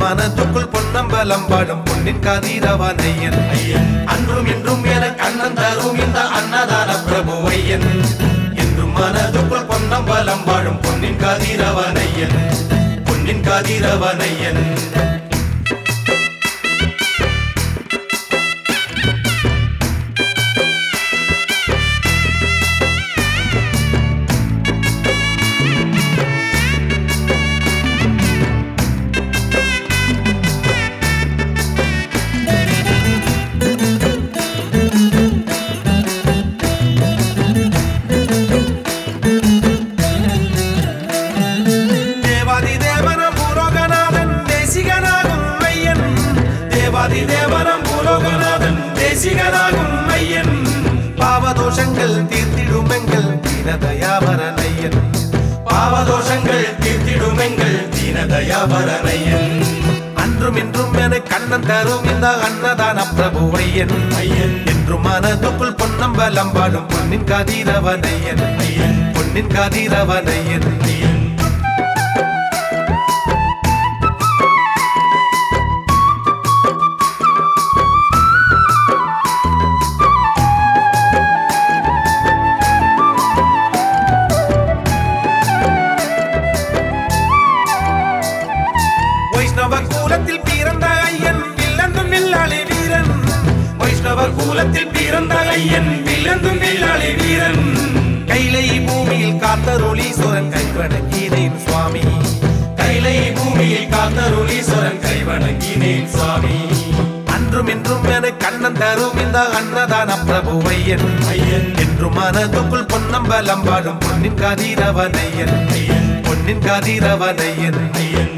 மனதுக்குள் பொன்னம்பலம் பாடும் பொன்னின் கதிரவனையன் அன்றும் இன்றும் என கண்ணன் தரும் இந்த அன்னதான பிரபுவையன் என்றும் மனதுக்குள் பொன்னம்பலம் பாடும் பொன்னின் கதிரவனையன் பொன்னின் கதிரவனையன் தேவாதி தேவனம் பூலோகநாதன் தேசிகனாகும் ஐயன் தேவாதி தேவனம் பூலோகநாதன் தேசிகனாகும் ஐயன் பாவதோஷங்கள் தீர்த்திடுமெங்கள் தீனதயாவரனையன் பாவதோஷங்கள் தீர்த்திடுமெங்கள் தீனதயாவரனையன் அன்றும் இன்றும் என கண்ணன் தரும் இந்த அன்னதான பிரபுவையன் ஐயன் என்றும் மனதுக்குள் பொன்னம்பலம் பாடும் பொன்னின் கதிரவனையன் ஐயன் பொன்னின் கதிரவனையன் ஐயன் வைஷ்ணவ கூலத்தில் பிறந்த ஐயன் வில்லந்தும் வில்லாளி வீரன் வைஷ்ணவ கூலத்தில் பிறந்த ஐயன் வில்லந்தும் வில்லாளி வீரன் கைலை பூமியில் காத்தருளீஸ்வரன் கைவணங்கினேன் சுவாமி கைலை பூமியில் காத்தருளீஸ்வரன் கைவணங்கினேன் சுவாமி அன்றும் இன்றும் என கண்ணன் தரும் இந்த அன்னதான பிரபுவையன் ஐயன் என்றும் மனதுக்குள் பொன்னம்பலம் பாடும் பொன்னின் கதிரவனையன் ஐயன் பொன்னின் கதிரவனையன் ஐயன்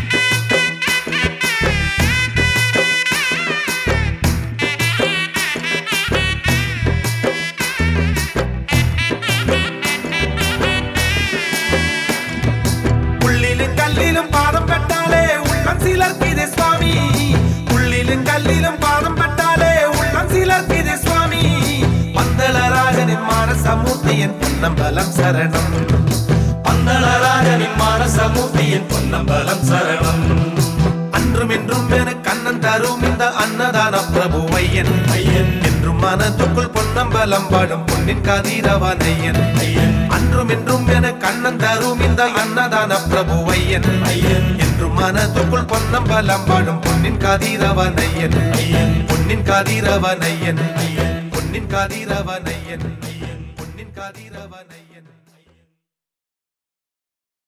புள்ளிலும் கல்லிலும் பாதம் பட்டாலே உள்ளம் சிலர்க்கிது சுவாமி புள்ளிலும் கல்லிலும் பாதம் பட்டாலே உள்ளம் சிலர்க்கிது சுவாமி பந்தளராஜனின் மானசமூர்த்தியின் பொன்னம்பலம் சரணம் பந்தளராஜனின் மானசமூர்த்தியின் பொன்னம்பலம் சரணம் அன்றும் இன்றும் என கண்ணன் தரும் இந்த அன்னதான பிரபுவையன் ஐயன் என்றும் மனதுக்குள் பொன்னம்பலம் பாடும் பொன்னின் கதிரவனையன் ஐயன் அன்றும் இன்றும் என கண்ணன் தரும் இந்த அன்னதான பிரபுவையன் ஐயன் என்றும் மனதுக்குள் பொன்னம்பலம் பாடும் பொன்னின் கதிரவனையன் ஐயன் பொன்னின் கதிரவனையன் ஐயன் பொன்னின் கதிரவனையன்